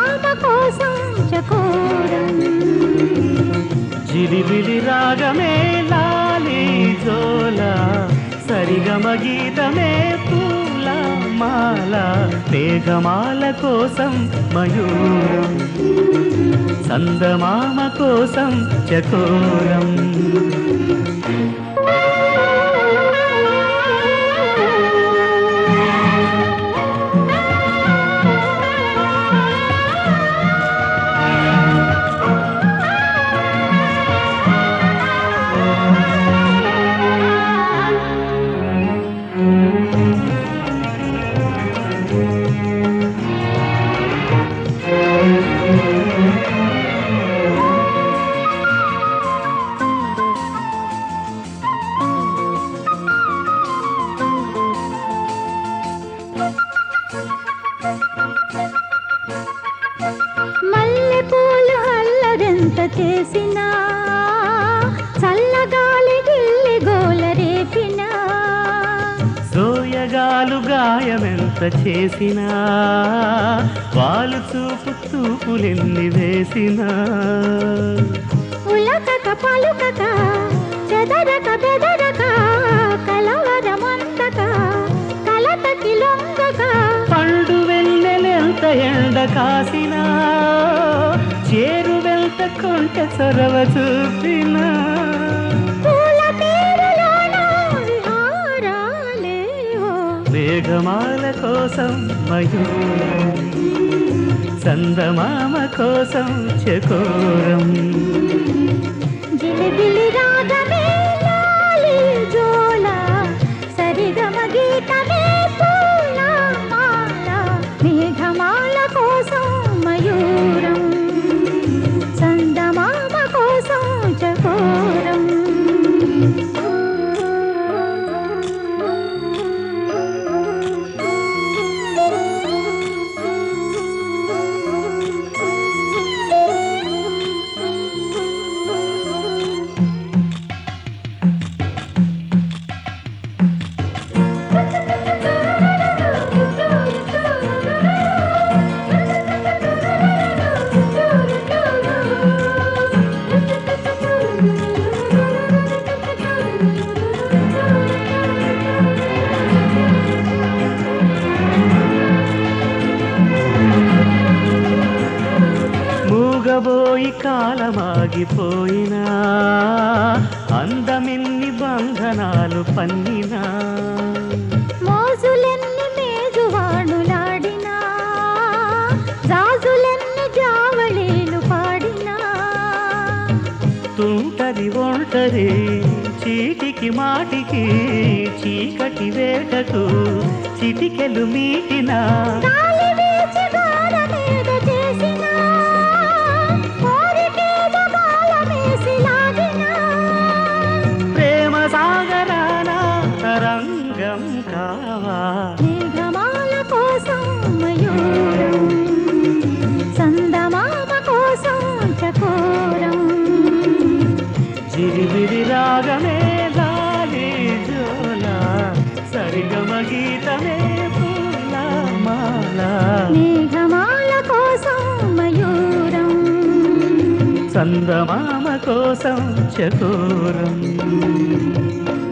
చందమామ కోసం చకోరం జిలిబిలి రాగమే లాలి జోల సరిగమ గీతమే పూల మాల మేఘమాల కోసం మయూరం సందమామ కోసం చకోరం మల్లె పూలు అల్లరెంత చేసినా చల్లగాలి గిల్లి గోల రేపినా సోయగాలు గాయమెంత చేసినా వాళ్ళు చూపు చూపులెన్ని వేసినా ఉలకక పలుకక చెదరక బెదరక కలవరమంతక కలతకి లొంగక పండు వెన్నెలెంత ఎండ కాసినా చేరు వెంట కొంట చొరవ చూపినా పూల తీరులోన విహారాలేవో మేఘమాల కోసం మయూరం చందమామ కోసం చకోరం జిలిబిలి రాగమే లాలి జోల సరిగమ గీతమే పూల మాల మేఘమాల కోసం మయూరం చందమామ కోసం చకోరం మూగబోయి కాలమాగిపోయినా అందమిన్ని బంధనాలు పన్నినా మోజులెన్ని మేజువాణులాడినా జాజులెన్ని జావళీలు పాడినా తుంటది ఒంటరి చీటికి మాటికి చీకటి వేటకు చిటికెలు మీటినా గాలి వీచి గోడ మీద చేసినా కోరికేదో గాలమేసి లాగినా ప్రేమ సాగరాన తరంగం కావా మేఘమాల కోసం మయూరం చందమామ కోసం చకోరం జిరిబిరి రాగమే లాలి జోల సరిగమ గీతమే పూల మాల మేఘమాల కోసం మయూరం చందమామ కోసం చకోరం